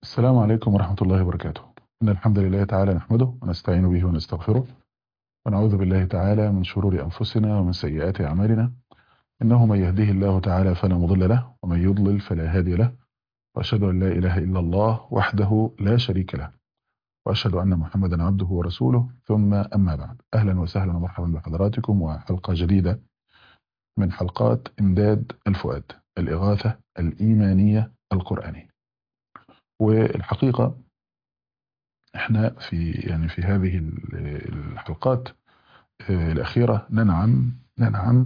السلام عليكم ورحمة الله وبركاته إن الحمد لله تعالى نحمده ونستعين به ونستغفره ونعوذ بالله تعالى من شرور أنفسنا ومن سيئات أعمالنا إنه من يهده الله تعالى فلا مضل له ومن يضلل فلا هادي له وأشهد أن لا إله إلا الله وحده لا شريك له وأشهد أن محمدا عبده ورسوله ثم أما بعد أهلا وسهلا ومرحبا بحضراتكم وحلقة جديدة من حلقات إمداد الفؤاد الإغاثة الإيمانية القرآنية والحقيقة احنا في يعني في هذه الحلقات الأخيرة ننعم ننعم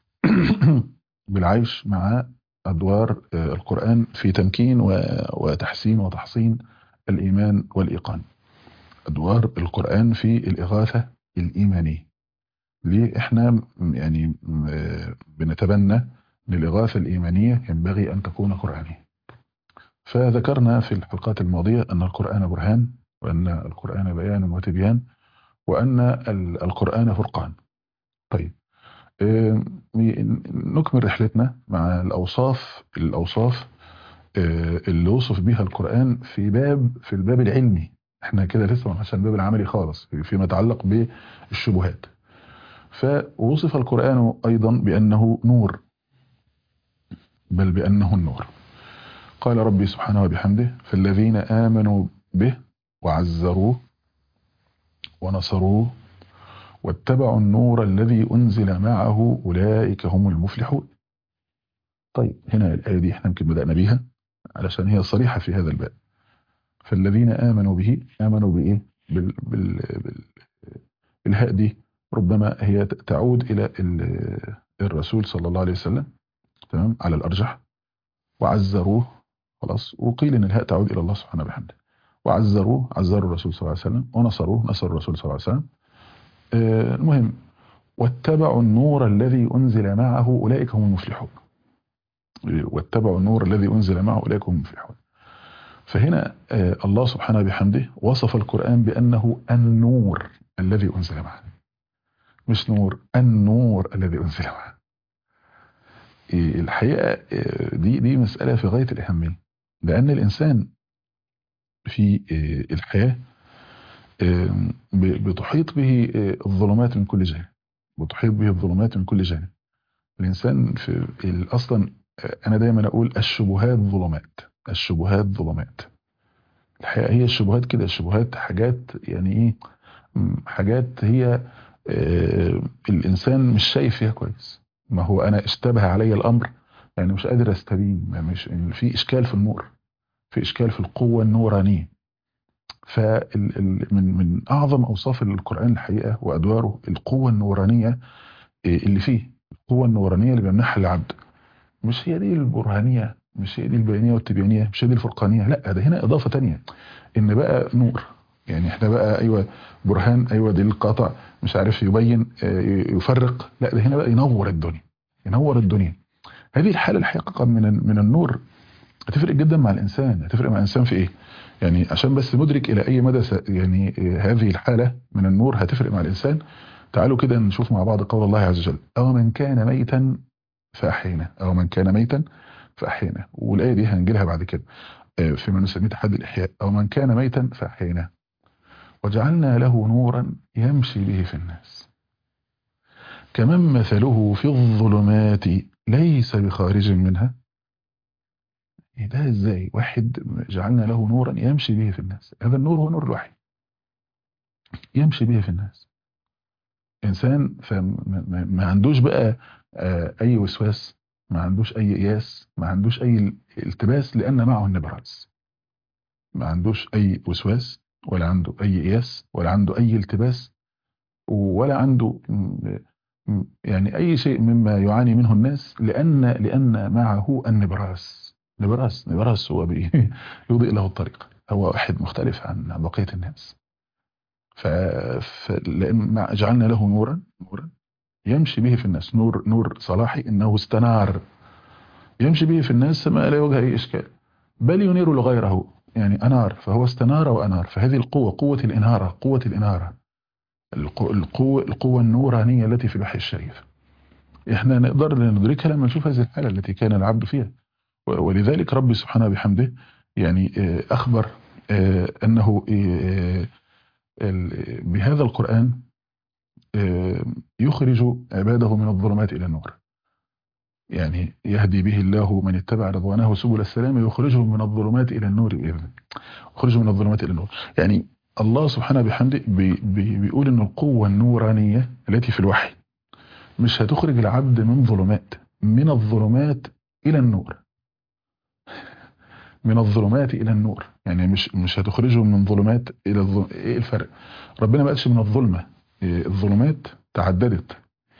بالعيش مع أدوار القرآن في تمكين وتحسين وتحصين الإيمان والإيقان أدوار القرآن في الإغاثة الإيمانية ليه احنا يعني بنتبنى ان الإغاثة الإيمانية ينبغي أن تكون قرآنية فذكرنا في الحلقات الماضية أن القرآن برهان وأن القرآن بيان وتبيان وأن القرآن فرقان طيب نكمل رحلتنا مع الأوصاف الأوصاف اللي وصف بها القرآن في باب في الباب العلمي احنا كده لسه ما عشان الباب العملي خالص فيما يتعلق بالشبهات فوصف القرآن أيضا بأنه نور بل بأنه النور قال ربي سبحانه وبحمده فالذين آمنوا به وعزروه ونصروه واتبعوا النور الذي أنزل معه أولئك هم المفلحون طيب هنا الآية دي احنا يمكن بدأنا بيها علشان هي صريحة في هذا الباب فالذين آمنوا به آمنوا بإيه بال بال بال الهاء دي ربما هي تعود إلى الرسول صلى الله عليه وسلم تمام على الأرجح وعزروه خلاص وقيل ان الهاء تعود الى الله سبحانه وبحمده وعزروه عزروا الرسول صلى الله عليه وسلم ونصروه نصر الرسول صلى الله عليه وسلم آه المهم واتبعوا النور الذي انزل معه اولئك هم المفلحون واتبعوا النور الذي انزل معه اولئك هم المفلحون فهنا آه الله سبحانه وبحمده وصف القرآن بأنه النور الذي أنزل معه مش نور النور الذي أنزل معه الحقيقة دي دي مسألة في غاية الأهمية لأن الإنسان في الحياة بتحيط به الظلمات من كل جانب بتحيط به الظلمات من كل جانب الإنسان في أصلا أنا دايما أقول الشبهات ظلمات الشبهات ظلمات الحقيقة هي الشبهات كده الشبهات حاجات يعني إيه حاجات هي الإنسان مش شايف فيها كويس ما هو أنا اشتبه علي الأمر يعني مش قادر استبين مش في إشكال في النور في إشكال في القوة النورانية فمن من أعظم أوصاف القرآن الحقيقة وأدواره القوة النورانية اللي فيه القوة النورانية اللي بيمنحها العبد مش هي دي البرهانية مش هي دي البيانية والتبيانية مش هي دي الفرقانية لا ده هنا إضافة تانية إن بقى نور يعني احنا بقى ايوه برهان ايوه دي القطع مش عارف يبين يفرق لا ده هنا بقى ينور الدنيا ينور الدنيا هذه الحالة الحقيقة من من النور هتفرق جدا مع الإنسان هتفرق مع الإنسان في إيه يعني عشان بس ندرك إلى أي مدى يعني هذه الحالة من النور هتفرق مع الإنسان تعالوا كده نشوف مع بعض قول الله عز وجل أو من كان ميتا فأحينا أو من كان ميتا فأحينا والآية دي هنجيلها بعد كده فيما نسميه تحدي الإحياء أو من كان ميتا فأحينا وجعلنا له نورا يمشي به في الناس كمن مثله في الظلمات ليس بخارج منها ده ازاي واحد جعلنا له نورا يمشي به في الناس هذا النور هو نور الوحي يمشي به في الناس انسان ما عندوش بقى اي وسواس ما عندوش اي قياس ما عندوش اي التباس لان معه النبراس ما عندوش اي وسواس ولا عنده اي قياس ولا عنده اي التباس ولا عنده يعني اي شيء مما يعاني منه الناس لان لان معه النبراس نبراس نبراس هو يضيء له الطريق هو واحد مختلف عن بقيه الناس ف لان جعلنا له نورا نورا يمشي به في الناس نور نور صلاحي انه استنار يمشي به في الناس ما لا يوجه اي اشكال بل ينير لغيره يعني أنار فهو استنار وأنار فهذه القوة قوة الإنارة قوة الإنارة القوة, القوة النورانية التي في الوحي الشريف احنا نقدر ندركها لما نشوف هذه الحالة التي كان العبد فيها ولذلك ربي سبحانه بحمده يعني أخبر أنه بهذا القرآن يخرج عباده من الظلمات إلى النور يعني يهدي به الله من اتبع رضوانه سبل السلام يخرجهم من الظلمات إلى النور بإذن يخرجهم من الظلمات إلى النور يعني الله سبحانه بحمده بي بي بيقول أن القوة النورانية التي في الوحي مش هتخرج العبد من ظلمات من الظلمات إلى النور من الظلمات إلى النور يعني مش مش هتخرجه من ظلمات إلى الظلم إيه الفرق ربنا ما قالش من الظلمة الظلمات تعددت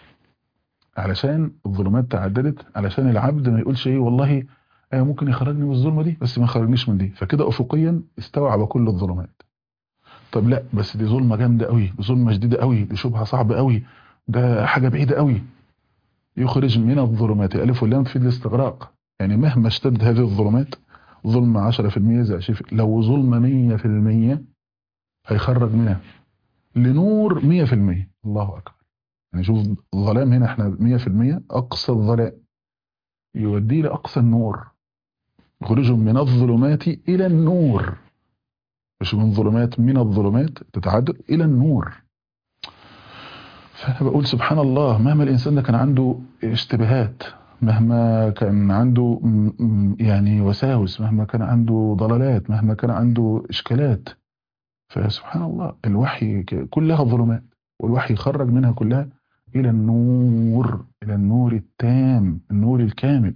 علشان الظلمات تعددت علشان العبد ما يقولش ايه والله آه ممكن يخرجني من الظلمه دي بس ما يخرجنيش من دي فكده افقيا استوعب كل الظلمات طب لا بس دي ظلمه جامده قوي دي ظلمه شديده قوي دي شبهه صعبه قوي ده حاجه بعيده قوي يخرج من الظلمات الالف واللام في الاستغراق يعني مهما اشتدت هذه الظلمات ظلمه 10% زي 20 لو ظلمه 100% هيخرج منها لنور 100% الله اكبر يعني شوف الظلام هنا احنا 100% اقصى الظلام يوديه لاقصى النور يخرجهم من الظلمات الى النور مش من ظلمات من الظلمات تتعدد الى النور فانا بقول سبحان الله مهما الانسان ده كان عنده اشتباهات مهما كان عنده يعني وساوس مهما كان عنده ضلالات مهما كان عنده اشكالات فسبحان الله الوحي كلها ظلمات والوحي يخرج منها كلها إلى النور إلى النور التام النور الكامل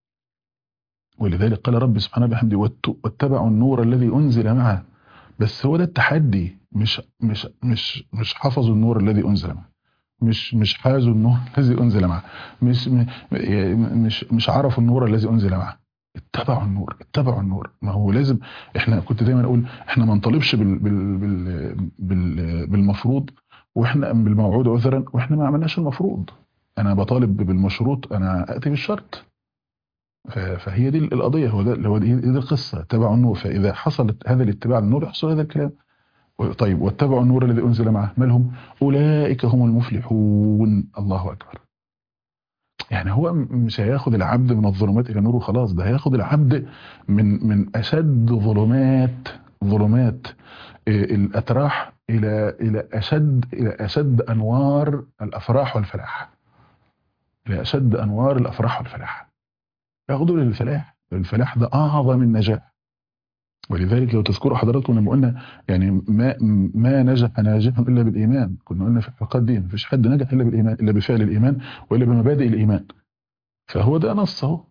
ولذلك قال رب سبحانه بحمده واتبعوا النور الذي أنزل معه بس هو ده التحدي مش مش مش مش حفظوا النور الذي أنزل معه مش مش حازوا النور الذي أنزل معه مش مش مش عرفوا النور الذي أنزل معه اتبعوا النور اتبعوا النور ما هو لازم احنا كنت دايما اقول احنا ما نطالبش بال بال بال بال بالمفروض واحنا بالموعود عذرا واحنا ما عملناش المفروض انا بطالب بالمشروط انا اتي بالشرط فهي دي القضيه هو ده هو دي, دي القصه اتبعوا النور فاذا حصلت هذا الاتباع للنور يحصل هذا الكلام طيب واتبعوا النور الذي انزل معه ما لهم اولئك هم المفلحون الله اكبر يعني هو مش هياخد العبد من الظلمات الى النور وخلاص ده هياخد العبد من من اشد ظلمات ظلمات الاتراح الى الى اشد الى اشد انوار الافراح والفلاح الى اشد انوار الافراح والفلاح ياخدوا للفلاح الفلاح ده اعظم النجاح ولذلك لو تذكروا حضراتكم لما قلنا يعني ما ما نجح ناجح الا بالايمان كنا قلنا في الحلقات دي مفيش حد نجح الا بالايمان الا بفعل الايمان والا بمبادئ الايمان فهو ده نص اهو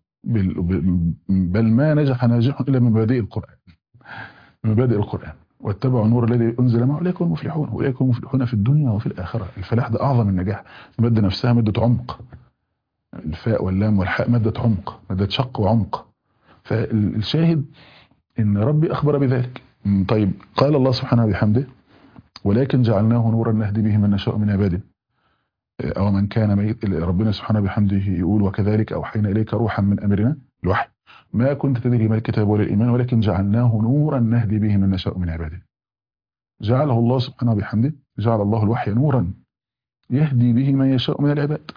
بل ما نجح ناجح الا بمبادئ القران مبادئ القران واتبعوا النور الذي انزل معه اولئك هم المفلحون اولئك هم المفلحون في الدنيا وفي الاخره الفلاح ده اعظم النجاح الماده نفسها ماده عمق الفاء واللام والحاء ماده عمق ماده شق وعمق فالشاهد ان ربي اخبر بذلك طيب قال الله سبحانه بحمده ولكن جعلناه نورا نهدي به من نشاء من عباده او من كان ميت ربنا سبحانه بحمده يقول وكذلك اوحينا اليك روحا من امرنا الوحي ما كنت تدري ما الكتاب ولا الإيمان ولكن جعلناه نورا نهدي به من نشاء من عباده جعله الله سبحانه بحمده جعل الله الوحي نورا يهدي به من يشاء من العباد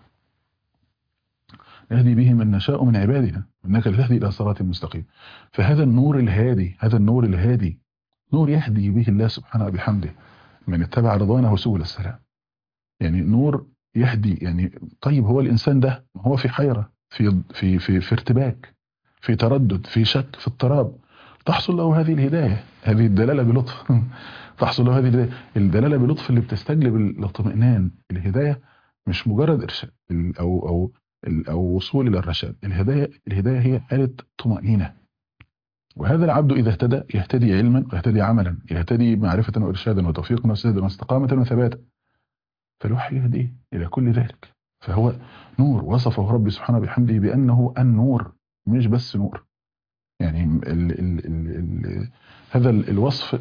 يهدي به من نشاء من عبادنا انك لتهدي الى صراط مستقيم فهذا النور الهادي هذا النور الهادي نور يهدي به الله سبحانه بحمده من اتبع رضوانه سبل السلام يعني نور يهدي يعني طيب هو الانسان ده هو في حيره في في في, في ارتباك في تردد في شك في اضطراب تحصل له هذه الهداية هذه الدلالة بلطف تحصل له هذه الهداية الدلالة بلطف اللي بتستجلب الاطمئنان الهداية مش مجرد إرشاد أو أو أو وصول إلى الرشاد الهداية الهداية هي حالة طمأنينة وهذا العبد إذا اهتدى يهتدي علما ويهتدي عملا يهتدي معرفة وإرشادا وتوفيقا وسدادا واستقامة وثباتا فالوحي يهديه إلى كل ذلك فهو نور وصفه ربي سبحانه بحمده بأنه النور مش بس نور يعني ال ال ال ال هذا الوصف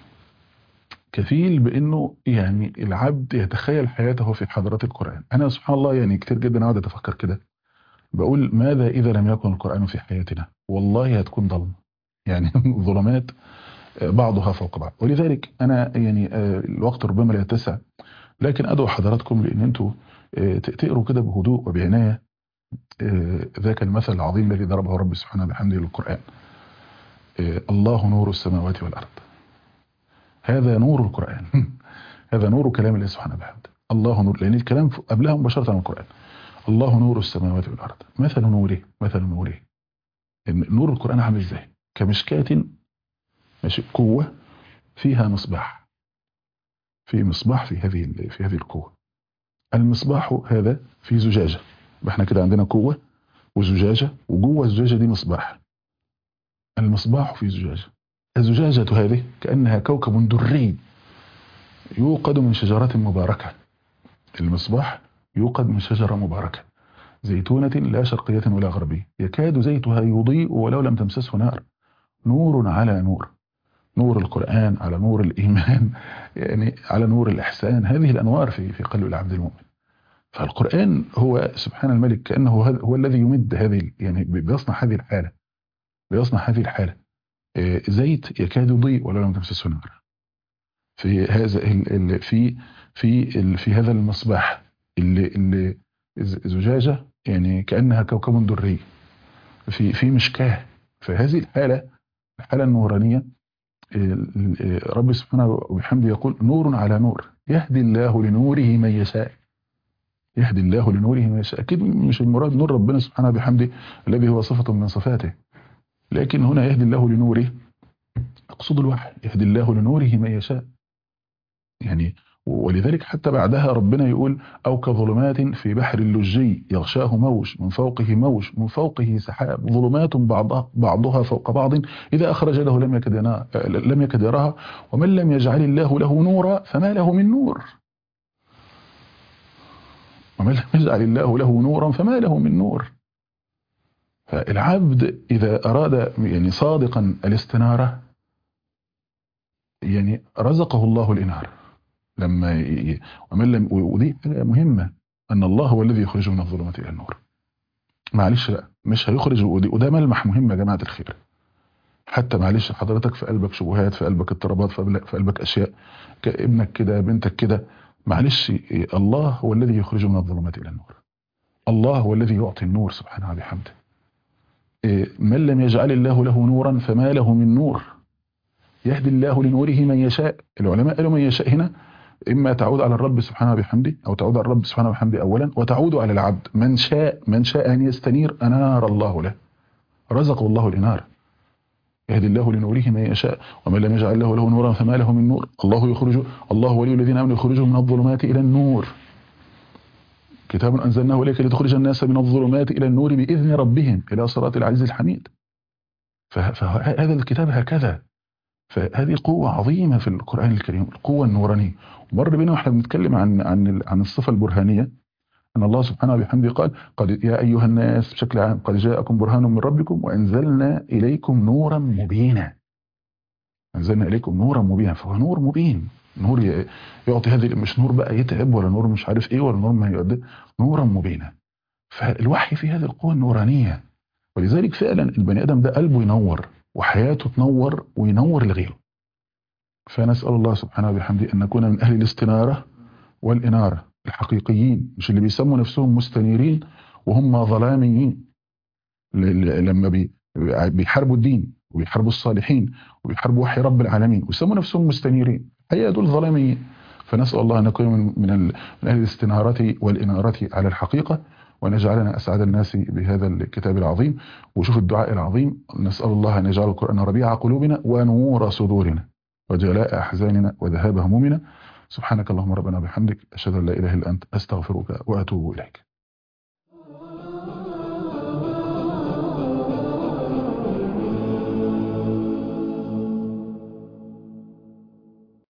كفيل بانه يعني العبد يتخيل حياته في حضرات القرآن انا سبحان الله يعني كتير جدا اقعد اتفكر كده بقول ماذا اذا لم يكن القرآن في حياتنا والله هتكون ضلمه يعني ظلمات بعضها فوق بعض ولذلك انا يعني الوقت ربما لا يتسع لكن ادعو حضراتكم لان انتوا تقروا كده بهدوء وبعنايه ذاك المثل العظيم الذي ضربه رب سبحانه بحمده للقرآن إيه، الله نور السماوات والأرض هذا نور القرآن هذا نور كلام الله سبحانه وبحمده الله نور لأن الكلام قبلها مباشرة عن القرآن الله نور السماوات والأرض مثل نوره مثل نوره نور القرآن عامل ازاي كمشكاة ماشي قوة فيها مصباح في مصباح في هذه في هذه القوة المصباح هذا في زجاجة احنا كده عندنا قوة وزجاجة وجوه الزجاجة دي مصباح المصباح في زجاجة الزجاجة هذه كأنها كوكب دري يوقد من شجرة مباركة المصباح يوقد من شجرة مباركة زيتونة لا شرقية ولا غربية يكاد زيتها يضيء ولو لم تمسسه نار نور على نور نور القرآن على نور الإيمان يعني على نور الإحسان هذه الأنوار في في قلب العبد المؤمن فالقرآن هو سبحان الملك كأنه هو الذي يمد هذه يعني بيصنع هذه الحالة بيصنع هذه الحالة زيت يكاد يضيء ولو لم تمسسه نار في هذا في في في هذا المصباح اللي اللي زجاجة يعني كأنها كوكب دري في في مشكاه فهذه الحالة الحالة النورانية رب سبحانه وبحمده يقول نور على نور يهدي الله لنوره من يشاء يهدي الله لنوره من يشاء أكيد مش المراد نور ربنا سبحانه بحمده الذي هو صفة من صفاته لكن هنا يهدي الله لنوره أقصد الوحي يهدي الله لنوره من يشاء يعني ولذلك حتى بعدها ربنا يقول أو كظلمات في بحر اللجي يغشاه موج من فوقه موج من فوقه سحاب ظلمات بعضها, بعضها فوق بعض إذا أخرج له لم يكد, لم يكد يراها ومن لم يجعل الله له نورا فما له من نور ومن لم يجعل الله له نورا فما له من نور فالعبد إذا أراد يعني صادقا الاستنارة يعني رزقه الله الإنارة لما ي... ومن لم ودي حاجه مهمه ان الله هو الذي يخرجه من الظلمات الى النور معلش لا مش هيخرج ودي وده ملمح مهم يا جماعه الخير حتى معلش حضرتك في قلبك شبهات في قلبك اضطرابات في قلبك اشياء ابنك كده بنتك كده معلش الله هو الذي يخرجه من الظلمات الى النور الله هو الذي يعطي النور سبحانه وبحمده من لم يجعل الله له نورا فما له من نور يهدي الله لنوره من يشاء العلماء قالوا من يشاء هنا إما تعود على الرب سبحانه وبحمده أو تعود على الرب سبحانه وبحمده أولا وتعود على العبد من شاء من شاء أن يستنير أنار الله له رزقه الله الإنارة يهدي الله لنوره من يشاء ومن لم يجعل له له نورا فما له من نور الله يخرج الله ولي الذين آمنوا يخرجهم من الظلمات إلى النور كتاب أنزلناه إليك لتخرج الناس من الظلمات إلى النور بإذن ربهم إلى صراط العزيز الحميد فهذا الكتاب هكذا فهذه قوة عظيمة في القرآن الكريم القوة النورانية مر بنا واحنا بنتكلم عن عن عن الصفة البرهانية أن الله سبحانه وبحمده قال قد يا أيها الناس بشكل عام قد جاءكم برهان من ربكم وأنزلنا إليكم نورا مبينا أنزلنا إليكم نورا مبينا فهو نور مبين نور يعطي هذه مش نور بقى يتعب ولا نور مش عارف ايه ولا نور ما يؤدي نورا مبينا فالوحي في هذه القوة النورانية ولذلك فعلا البني آدم ده قلبه ينور وحياته تنور وينور لغيره فنسأل الله سبحانه وبحمده أن نكون من أهل الاستنارة والإنارة الحقيقيين مش اللي بيسموا نفسهم مستنيرين وهم ظلاميين لما بيحاربوا الدين وبيحاربوا الصالحين وبيحاربوا وحي رب العالمين ويسموا نفسهم مستنيرين هي دول ظلاميين فنسأل الله أن نكون من, من أهل الاستنارة والإنارة على الحقيقة ونجعلنا أسعد الناس بهذا الكتاب العظيم وشوف الدعاء العظيم نسأل الله أن يجعل القرآن ربيع قلوبنا ونور صدورنا وجلاء أحزاننا وذهاب همومنا سبحانك اللهم ربنا بحمدك أشهد أن لا إله إلا أنت أستغفرك وأتوب إليك